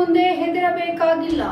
ಮುಂದೆ ಹೆದರಬೇಕಾಗಿಲ್ಲ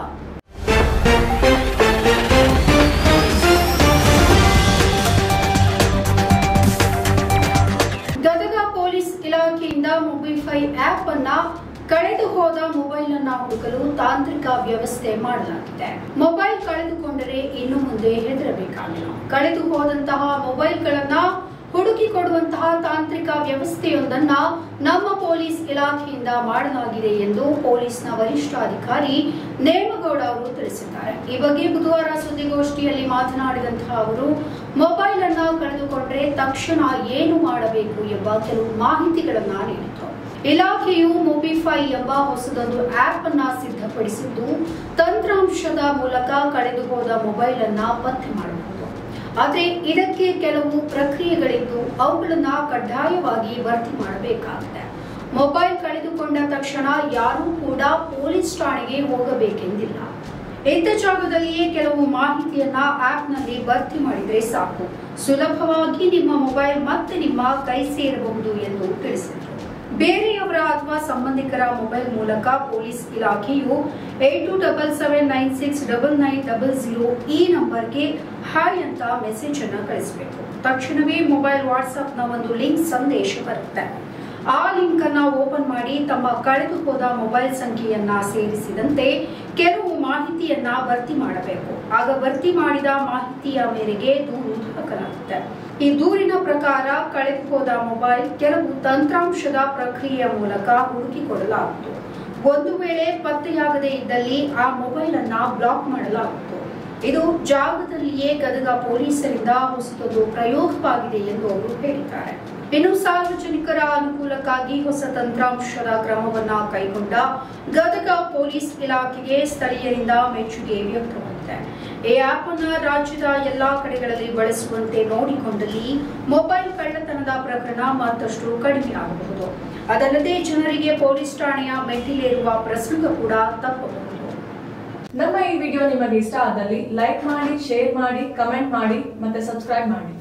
ಗದಗ ಪೊಲೀಸ್ ಇಲಾಖೆಯಿಂದ ಮೊಬಿಫೈ ಆಪ್ ಅನ್ನ ಕಳೆದು ಹೋದ ಮೊಬೈಲ್ ಅನ್ನ ಹುಡುಕಲು ತಾಂತ್ರಿಕ ವ್ಯವಸ್ಥೆ ಮಾಡಲಾಗಿದೆ ಮೊಬೈಲ್ ಕಳೆದುಕೊಂಡರೆ ಇನ್ನು ಮುಂದೆ ಹೆದರಬೇಕಾಗಿಲ್ಲ ಕಳೆದು ಹೋದಂತಹ ಮೊಬೈಲ್ಗಳನ್ನ ಹುಡುಕಿ ಕೊಡುವಂತಹ ತಾಂತ್ರಿಕ ವ್ಯವಸ್ಥೆಯೊಂದನ್ನ ನಮ್ಮ ಪೊಲೀಸ್ ಇಲಾಖೆಯಿಂದ ಮಾಡಲಾಗಿದೆ ಎಂದು ಪೊಲೀಸ್ನ ವರಿಷ್ಠಾಧಿಕಾರಿ ನೇಮಗೌಡ ಅವರು ತಿಳಿಸಿದ್ದಾರೆ ಈ ಬಗ್ಗೆ ಬುಧವಾರ ಸುದ್ದಿಗೋಷ್ಠಿಯಲ್ಲಿ ಮಾತನಾಡಿದಂತಹ ಅವರು ಮೊಬೈಲ್ ಅನ್ನ ಕಳೆದುಕೊಂಡ್ರೆ ತಕ್ಷಣ ಏನು ಮಾಡಬೇಕು ಎಂಬ ಕೆಲವು ಮಾಹಿತಿಗಳನ್ನ ನೀಡಿದರು ಇಲಾಖೆಯು ಮೊಬಿಫೈ ಎಂಬ ಹೊಸದೊಂದು ಆಪ್ ಅನ್ನ ಸಿದ್ಧಪಡಿಸಿದ್ದು ತಂತ್ರಾಂಶದ ಮೂಲಕ ಕಳೆದು ಹೋದ ಮೊಬೈಲ್ ಅನ್ನ ಪತ್ತೆ ಮಾಡಬಹುದು ಆದರೆ ಇದಕ್ಕೆ ಕೆಲವು ಪ್ರಕ್ರಿಯೆಗಳಿದ್ದು ಅವುಗಳನ್ನ ಕಡ್ಡಾಯವಾಗಿ ಭರ್ತಿ ಮಾಡಬೇಕಾಗಿದೆ ಮೊಬೈಲ್ ಕಳೆದುಕೊಂಡ ತಕ್ಷಣ ಯಾರೂ ಕೂಡ ಪೊಲೀಸ್ ಠಾಣೆಗೆ ಹೋಗಬೇಕೆಂದಿಲ್ಲ ಇದ್ದ ಜಾಗದಲ್ಲಿಯೇ ಕೆಲವು ಮಾಹಿತಿಯನ್ನ ಆಪ್ನಲ್ಲಿ ಭರ್ತಿ ಮಾಡಿದ್ರೆ ಸಾಕು ಸುಲಭವಾಗಿ ನಿಮ್ಮ ಮೊಬೈಲ್ ಮತ್ತೆ ನಿಮ್ಮ ಕೈ ಸೇರಬಹುದು ಎಂದು ತಿಳಿಸಿದರು ಬೇರೆಯವರ ಅಥವಾ ಸಂಬಂಧಿಕರ ಮೊಬೈಲ್ ಮೂಲಕ ಪೊಲೀಸ್ ಇಲಾಖೆಯು eight two double seven nine six double nine double zero ಈ ನಂಬರ್ಗೆ ಹಾಯ್ ಅಂತ ಮೆಸೇಜ್ ಅನ್ನ ಕಳಿಸಬೇಕು ತಕ್ಷಣವೇ ಮೊಬೈಲ್ ವಾಟ್ಸ್ಆಪ್ನ ಒಂದು ಲಿಂಕ್ ಸಂದೇಶ ಬರುತ್ತೆ ಆ ಲಿಂಕ್ ಅನ್ನ ಓಪನ್ ಮಾಡಿ ತಮ್ಮ ಕಳೆದು ಹೋದ ಮೊಬೈಲ್ ಸಂಖ್ಯೆಯನ್ನ ಸೇರಿಸಿದಂತೆ ಕೆಲವು ಮಾಹಿತಿಯನ್ನ ಭರ್ತಿ ಮಾಡಬೇಕು ಆಗ ಭರ್ತಿ ಮಾಡಿದ ಮಾಹಿತಿಯ ಮೇರೆಗೆ ದೂರು ಹಾಕಲಾಗುತ್ತೆ ಈ ದೂರಿನ ಪ್ರಕಾರ ಕಳೆದು ಹೋದ ಮೊಬೈಲ್ ಕೆಲವು ತಂತ್ರಾಂಶದ ಪ್ರಕ್ರಿಯೆಯ ಮೂಲಕ ಹುಡುಕಿಕೊಡಲಾಗುವುದು ಒಂದು ವೇಳೆ ಪತ್ತೆಯಾಗದೇ ಇದ್ದಲ್ಲಿ ಆ ಮೊಬೈಲ್ ಅನ್ನ ಬ್ಲಾಕ್ ಮಾಡಲಾಗುವುದು ಇದು ಜಾಗದಲ್ಲಿಯೇ ಗದಗ ಪೊಲೀಸರಿಂದ ಹೊಸದೊಂದು ಪ್ರಯೋಗವಾಗಿದೆ ಎಂದು ಅವರು ಹೇಳಿದ್ದಾರೆ ಇನ್ನು ಸಾರ್ವಜನಿಕರ ಅನುಕೂಲಕ್ಕಾಗಿ ಹೊಸ ತಂತ್ರಾಂಶದ ಕ್ರಮವನ್ನ ಕೈಗೊಂಡ ಗದಗ ಪೊಲೀಸ್ ಇಲಾಖೆಗೆ ಸ್ಥಳೀಯರಿಂದ ಮೆಚ್ಚುಗೆ ವ್ಯಕ್ತವಾಗಿದೆ ಈ ಆಪ್ ಅನ್ನ ರಾಜ್ಯದ ಎಲ್ಲಾ ಕಡೆಗಳಲ್ಲಿ ಬಳಸುವಂತೆ ನೋಡಿಕೊಂಡಲ್ಲಿ ಮೊಬೈಲ್ ಕಳ್ಳತನದ ಪ್ರಕರಣ ಮತ್ತಷ್ಟು ಕಡಿಮೆಯಾಗಬಹುದು ಅದಲ್ಲದೆ ಜನರಿಗೆ ಪೊಲೀಸ್ ಠಾಣೆಯ ಮೆಟ್ಟಿಲೇರುವ ಪ್ರಸಂಗ ಕೂಡ ತಪ್ಪಬಹುದು ನಮ್ಮ ಈ ವಿಡಿಯೋ ನಿಮಗೆ ಇಷ್ಟ ಆದಲ್ಲಿ ಲೈಕ್ ಮಾಡಿ ಶೇರ್ ಮಾಡಿ ಕಮೆಂಟ್ ಮಾಡಿ ಮತ್ತೆ ಸಬ್ಸ್ಕ್ರೈಬ್ ಮಾಡಿ